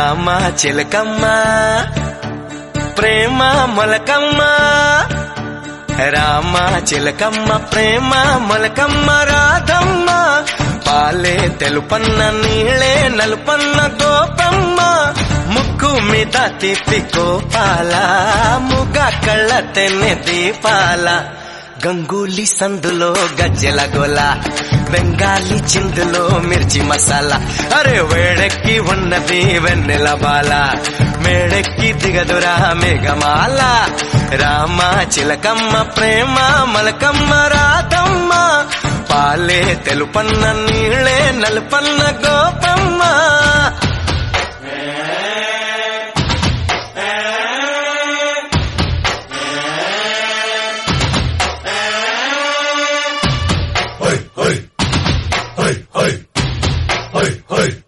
రామ చిలకమ్మ ప్రేమ మొలకమ్మ రామ చిలకమ్మ ప్రేమ మొలకమ్మ రాధమ్మ పాలే తెలుపన్న నీళ్ళే నలుపన్న గోపమ్మ ముక్కు మీద తిప్పి గోపాల ముగ కళ్ళ తెన్నె దీపాల గంగూలీ సందులో గజ్జెల గోల బెంగాలీ చిందులో మిర్చి మసాలా అరే వేడెక్కి ఉన్నది వెన్నెల బాల మేడెక్కి దిగదురా మేఘమాల రామ చిలకమ్మ ప్రేమ మలకమ్మ రాధమ్మ పాలే తెలుపన్న నీళ్ళే నలుపన్న Gopamma Hey, hey, hey, hey, hey, hey.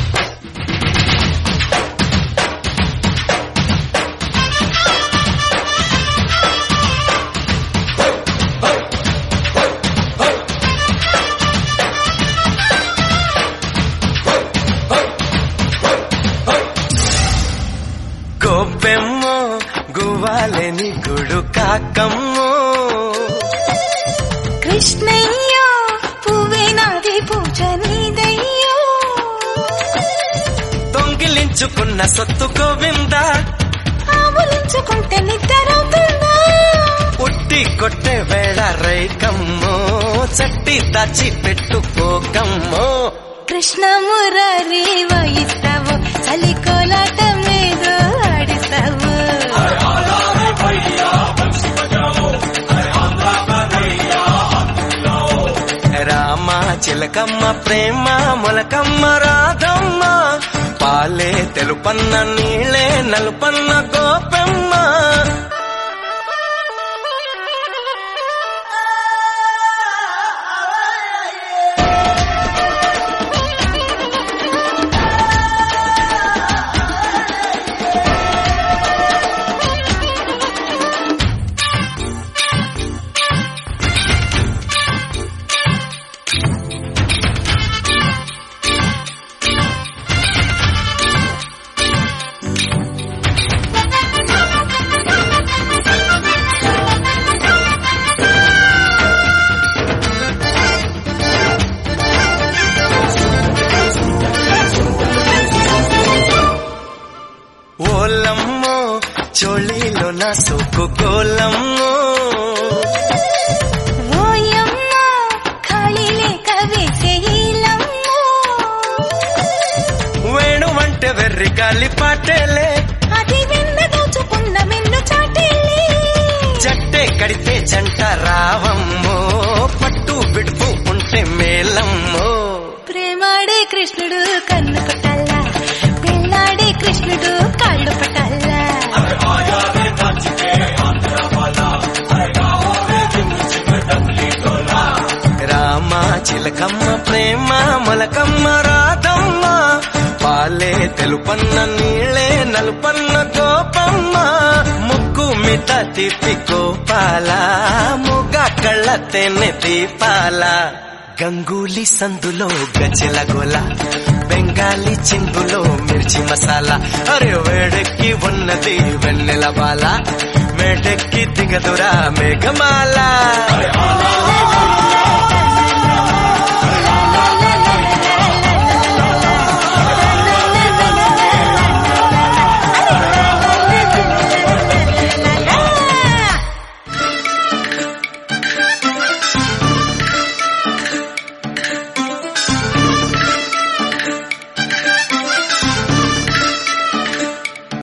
గోపెమ్మో గువ్వాలేని గుడు కాకమ్మో కృష్ణయ్యో పువ్వే నాది పూజ నీదయ్యో దొంగిలించుకున్న సొత్తు గోవింద ఆవులించుకుంటే నిద్రవుతుందా ఉట్టి కొట్టే వేళ రైకమ్మో చట్టి దాచి పెట్టుకోకమ్మో కృష్ణ మురారి వయిస్తావు చలి కోలాట మీద ఆడిస్తావు రామ చిలకమ్మ ప్రేమ మొలకమ్మ రాధమ్మ పాలే తెలుపన్న నీళ్ళే నలుపన్న గోపెమ్మ ఓలమ్మో చోళీలో నా సోకు గోలమ్మో ఓయమ్మ ఖాళీ లేక వేసేయిలమ్మో వేణువంటే వెర్రి గాలి పాటేలే అది వెన్న దోచుకున్న మెన్ను చాటేలే జట్టే కడితే జంట రావమ్మో పట్టు విడుపు ఉంటే మేలమ్మో ప్రేమాడే కృష్ణుడు కన్ను కొట్టాలా పెళ్ళాడే కృష్ణుడు కాళ్ళు పట్టాలా రామ చిలకమ్మ ప్రేమ మొలకమ్మ రాధమ్మ పాలే తెలుపన్న నీళ్ళే నలుపన్న గోపమ్మ ముక్కు మిత తిప్పి గోపాల ముగ కళ్ళ తెన్నె దీపాల గంగూలీ సందులో గజల గోల బెంగాలీ చిందులో మిర్చి మసాలా అరే వేడెక్కి ఉన్నది వెన్నెల బాల మేడెక్కి దిగదురా మేఘమాల